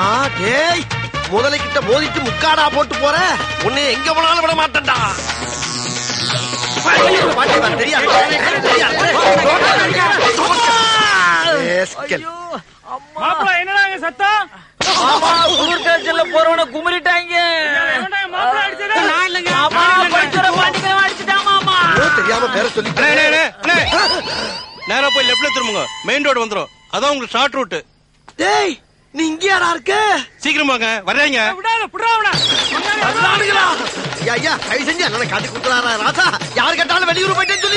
டேய் முதலைக்கிட்ட மோதிட்டு முக்காடா போட்டு போற உன்னை எங்க போனாலும் விட மாட்டேன்டா பாட்டி வா, தெரியாது, தெரியாது. ஏஸ்கல். மாப்பிள என்னடா இங்க சத்தம் குளிர் ஸ்டேஷன்ல போறவன குமரிட்டாங்க எவன்டா என் மாப்பிள அடிச்சது மாமா படிக்கிற பாண்டிங்க அடிச்சுட்டான் மாமா ஓ, தெரியாம பேர சொல்லி அண்ணே, அண்ணே, அண்ணே, அண்ணே. நேரா போய் லெஃப்ட்ல திரும்புங்க மெயின் ரோடு வந்துரும் அதான் உங்களுக்கு ஷார்ட் ரூட் டேய் நீ இங்கேயாடா இருக்க சீக்கிரம் வாங்க வர்றீங்க விடாத புடா விடா ஐயா ஐயா கை செஞ்சு அண்ணனை காட்டி கொடுக்குறாரா ராசா யாரு கேட்டாலும் வெளியூர் போயிட்டேன்னு சொல்லி